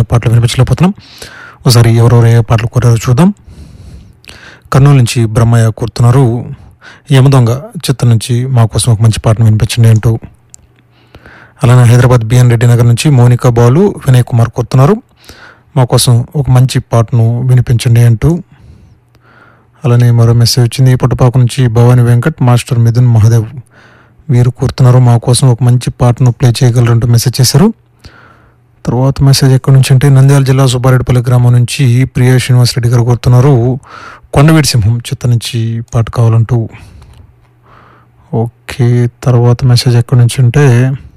పాటలు వినిపించలేకపోతున్నాం ఒకసారి ఎవరెవరు ఏ పాటలు కోరారో చూద్దాం కర్నూలు నుంచి బ్రహ్మయ్య కోరుతున్నారు యమదొంగ చిత్తం నుంచి మా కోసం ఒక మంచి పాటను వినిపించండి అంటూ అలానే హైదరాబాద్ బిఎన్ రెడ్డి నగర్ నుంచి మౌనిక బాలు వినయ్ కుమార్ కోరుతున్నారు మా కోసం ఒక మంచి పాటను వినిపించండి అంటూ అలానే మరో మెసేజ్ వచ్చింది పుట్టపాక నుంచి భవాని వెంకట్ మాస్టర్ మిథున్ మహాదేవ్ వీరు కోరుతున్నారు మా కోసం ఒక మంచి పాటను ప్లే చేయగలరంటూ మెసేజ్ చేశారు తర్వాత మెసేజ్ ఎక్కడి నుంచి అంటే నంద్యాల జిల్లా సుబ్బారెడ్డిపల్లి గ్రామం నుంచి ప్రియా శ్రీనివాస్ రెడ్డి గారు కోరుతున్నారు కొండవీడి సింహం చిత్త నుంచి పాట కావాలంటూ ఓకే తర్వాత మెసేజ్ ఎక్కడి నుంచి అంటే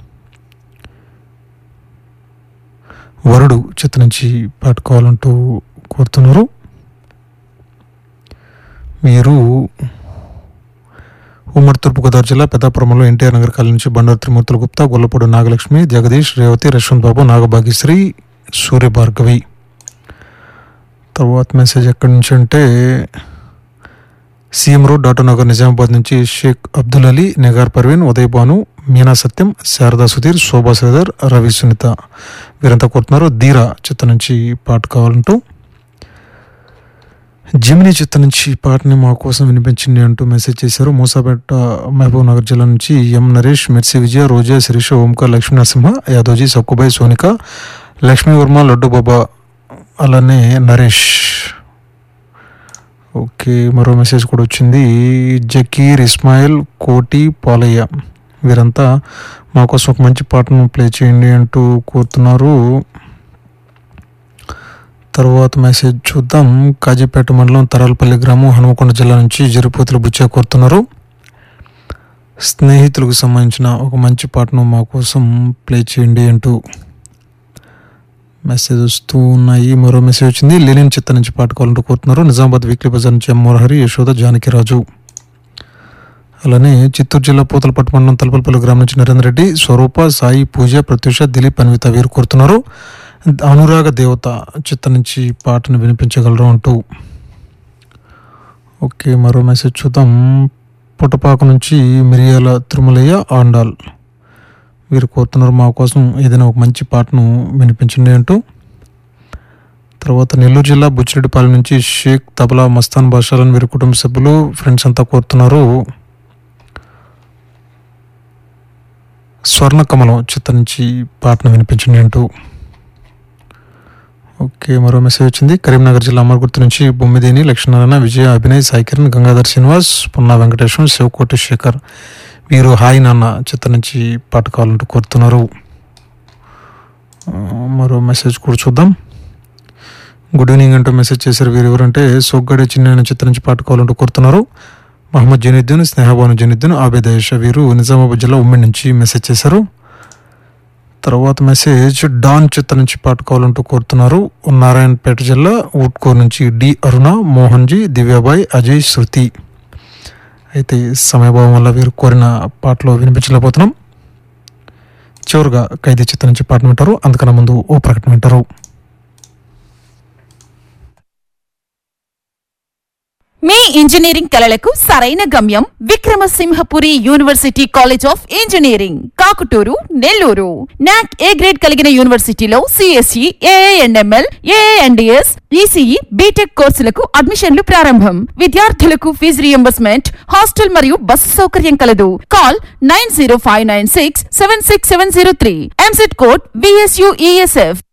వరుడు చిత్త నుంచి పాట కావాలంటూ కోరుతున్నారు మీరు ఉమ్మడి తూర్పుగోదావరి జిల్లా పెద్దాపురంలో ఎన్టీఆర్ నగర్ కాలనీ నుంచి బండారు త్రిమూర్తుల గుప్తా గొల్లపూడి నాగలక్ష్మి జగదీష్ రేవతి యశ్వంత్ బాబు నాగభాగ్యశ్రీ సూర్య భార్గవి తర్వాత మెసేజ్ ఎక్కడి నుంచి అంటే సీఎం రోడ్ డాటో నగర్ నిజామాబాద్ నుంచి షేక్ అబ్దుల్ అలీ నిగార్ పర్వీన్ ఉదయ్ భాను మీనా సత్యం శారదా సుధీర్ శోభా శ్రీధర్ రవి సునీత వీరంతా కోరుతున్నారు ధీరా చిత్త నుంచి పాట కావాలంటూ జిమిని చిత్త నుంచి ఈ పాటని మా కోసం వినిపించింది అంటూ మెసేజ్ చేశారు మూసాపేట మహబూబ్ నగర్ జిల్లా నుంచి ఎం నరేష్ మెర్సి విజయ రోజా శిరీష ఓంకార్ లక్ష్మీ నరసింహ యాదోజీ సక్కుబాయ్ సోనిక లక్ష్మీ వర్మ లడ్డు బాబా అలానే నరేష్ ఓకే మరో మెసేజ్ కూడా వచ్చింది జకీర్ ఇస్మాయిల్ కోటి పాలయ్య వీరంతా మా కోసం ఒక మంచి పాటను ప్లే చేయండి అంటూ కోరుతున్నారు తర్వాత మెసేజ్ చూద్దాం కాజీపేట మండలం తరాలపల్లి గ్రామం హనుమకొండ జిల్లా నుంచి జరిపోతులు బుచ్చా కోరుతున్నారు స్నేహితులకు సంబంధించిన ఒక మంచి పాటను మా కోసం ప్లే చేయండి అంటూ మెసేజ్ వస్తూ ఉన్నాయి మరో మెసేజ్ వచ్చింది లెనిన్ చిత్త నుంచి పాట కావాలంటూ కోరుతున్నారు నిజామాబాద్ వీక్లీ బజార్ నుంచి ఎం మురహరి యశోద జానకిరాజు అలానే చిత్తూరు జిల్లా పూతలపట్టు మండలం తలపల్పల్లి గ్రామం నుంచి నరేంద్ర రెడ్డి స్వరూప సాయి పూజ ప్రత్యూష దిలీప్ అన్విత వీరు కోరుతున్నారు అనురాగ దేవత చిత్త నుంచి పాటను వినిపించగలరు అంటూ ఓకే మరో మెసేజ్ చూద్దాం పుట్టపాక నుంచి మిరియాల తిరుమలయ్య ఆండాల్ వీరు కోరుతున్నారు మా కోసం ఏదైనా ఒక మంచి పాటను వినిపించండి అంటూ తర్వాత నెల్లూరు జిల్లా బుచ్చిరెడ్డిపాలెం నుంచి షేక్ తబలా మస్తాన్ బాషాలను వీరి కుటుంబ సభ్యులు ఫ్రెండ్స్ అంతా కోరుతున్నారు స్వర్ణ కమలం చిత్త నుంచి పాటను వినిపించండి అంటూ ఓకే మరో మెసేజ్ వచ్చింది కరీంనగర్ జిల్లా అమర్గుర్తు నుంచి బొమ్మిదేని లక్ష్మీనారాయణ విజయ అభినయ్ సాయి కిరణ్ గంగాధర్ శ్రీనివాస్ పున్నా వెంకటేశ్వరం శివకోటి శేఖర్ వీరు హాయ్ నాన్న చిత్త నుంచి పాట కావాలంటూ కోరుతున్నారు ఆ, మరో మెసేజ్ కూడా చూద్దాం గుడ్ ఈవినింగ్ అంటూ మెసేజ్ చేశారు వీరు ఎవరంటే సొగ్గడే చిన్న చిత్త నుంచి పాట కావాలంటూ కోరుతున్నారు మహమ్మద్ జనీద్దీన్ స్నేహబాను జనీద్దీన్ ఆబేదయేష వీరు నిజామాబాద్ జిల్లా ఉమ్మెన్ నుంచి మెసేజ్ చేశారు తర్వాత మెసేజ్ డాన్ చిత్త నుంచి పాట కావాలంటూ కోరుతున్నారు నారాయణపేట జిల్లా ఊట్కూరు నుంచి డి అరుణ మోహన్ జీ దివ్యాబాయ్ అజయ్ శృతి అయితే సమయభావం వల్ల వీరు కోరిన పాటలో వినిపించలేకపోతున్నాం చివరిగా ఖైదీ చిత్త నుంచి పాటను వింటారు అందుకన్నా ముందు ఓ ప్రకటన వింటారు మీ ఇంజనీరింగ్ కలలకు సరైన గమ్యం Vikramasimhapuri university college of engineering Kakuturu Nellore NAAC A grade కలిగిన యూనివర్సిటీలో CSE ANML ANDS ECE BTech కోర్సులకు అడ్మిషన్లు ప్రారంభం విద్యార్థులకు ఫీజు రియంబర్స్మెంట్ హాస్టల్ మరియు బస్సు సౌకర్యం కలదు call nine zero five nine six seven six seven zero three EAMCET code VSUESF